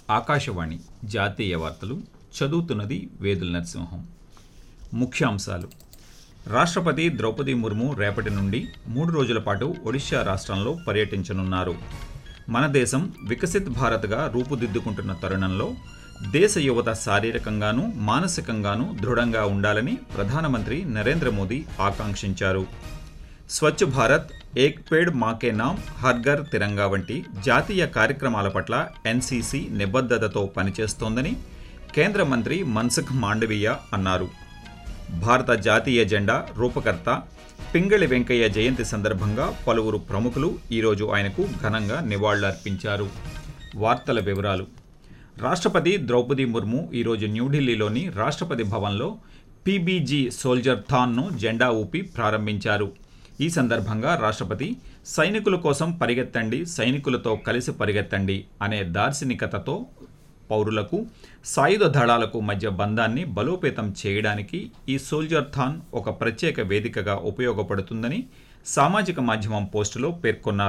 ఆకాశవాణి జాతీయ వార్తలు చదువుతున్నది వేదుల నరసింహం ముఖ్యాంశాలు రాష్ట్రపతి ద్రౌపది ముర్ము రేపటి నుండి మూడు రోజుల పాటు ఒడిశా రాష్ట్రంలో పర్యటించనున్నారు మన దేశం వికసిత్ భారత్గా రూపుదిద్దుకుంటున్న తరుణంలో దేశ యువత శారీరకంగానూ మానసికంగానూ దృఢంగా ఉండాలని ప్రధానమంత్రి నరేంద్ర మోదీ ఆకాంక్షించారు స్వచ్ఛ భారత్ ఏక్ పేడ్ మాకే నామ్ హర్ఘర్ తిరంగా వంటి జాతీయ కార్యక్రమాల పట్ల ఎన్సీసీ నిబద్ధతతో పనిచేస్తోందని కేంద్ర మంత్రి మన్సుఖ్ మాండవీయ అన్నారు భారత జాతీయ జెండా రూపకర్త పింగళి వెంకయ్య జయంతి సందర్భంగా పలువురు ప్రముఖులు ఈరోజు ఆయనకు ఘనంగా నివాళులర్పించారు వార్తల వివరాలు రాష్ట్రపతి ద్రౌపది ముర్ము ఈరోజు న్యూఢిల్లీలోని రాష్ట్రపతి భవన్లో పీబీజీ సోల్జర్ థాన్ను జెండా ఊపి ప్రారంభించారు ఈ సందర్భంగా రాష్ట్రపతి సైనికుల కోసం పరిగెత్తండి సైనికులతో కలిసి పరిగెత్తండి అనే దార్శనికతతో పౌరులకు సాయుధ దళాలకు మధ్య బంధాన్ని బలోపేతం చేయడానికి ఈ సోల్జర్ థాన్ ఒక ప్రత్యేక వేదికగా ఉపయోగపడుతుందని సామాజిక మాధ్యమం పోస్టులో పేర్కొన్నారు